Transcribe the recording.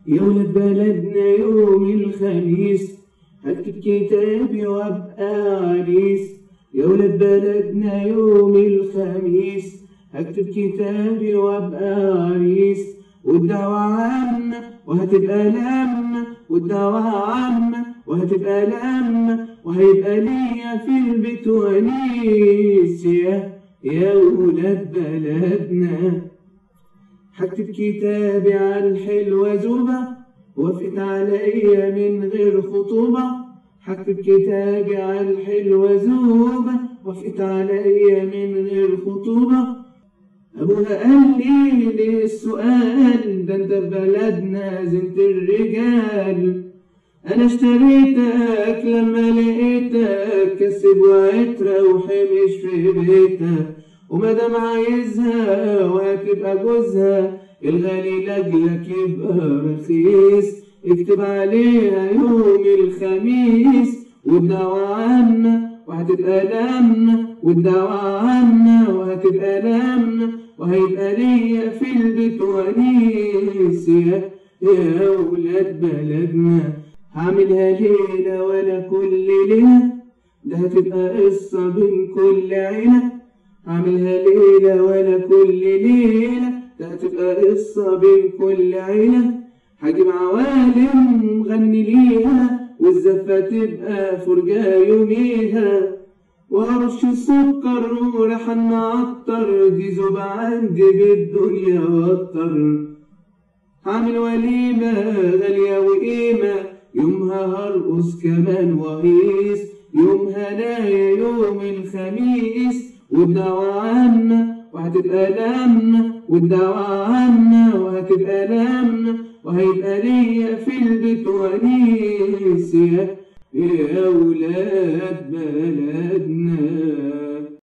يا ولاد بلدنا يوم الخميس هكتب كتابي وابقى عريس يا ولاد بلدنا يوم الخميس هكتب كتابي وابقى عريس والدعوة عامة وهتبقى لمة والدعوة عامة وهتبقى لمة وهيبقى ليا في البيت ونيس يا يا ولاد بلدنا هكتب كتابي على الحلوة زوبة وافقت عليا من غير خطوبة هكتب كتابي على الحلوة زوبة وافقت عليا من غير خطوبة أبوها قال لي ليه السؤال ده انت في بلدنا زنت الرجال أنا اشتريتك لما لقيتك كسب وعترة وحمش في بيتها ومادام عايزها وهتبقى جوزها الغالي لاجلك يبقى رخيص اكتب عليها يوم الخميس والدعوة عامة وهتبقى لمة والدعوة عامة وهتبقى لمة وهيبقى ليا في البيت ونيس يا يا ولاد بلدنا هعملها ليلة ولا كل ليلة ده هتبقى قصة بين كل عيلة هعملها ليلة ولا كل ليلة ده هتبقى قصة بين كل عيلة هجيب عوالم غني ليها والزفة تبقى فرجة يوميها وهرش السكر وريحة معطر دي زوبة عندي بالدنيا وطر هعمل وليمة غالية وقيمة يومها هرقص كمان وهيس يوم هنايا يوم الخميس والدعوة عامة وهتبقى لمة والدعوة عامة وهتبقى لمة وهيبقى ليا في البيت ونيس يا يا ولاد بلدنا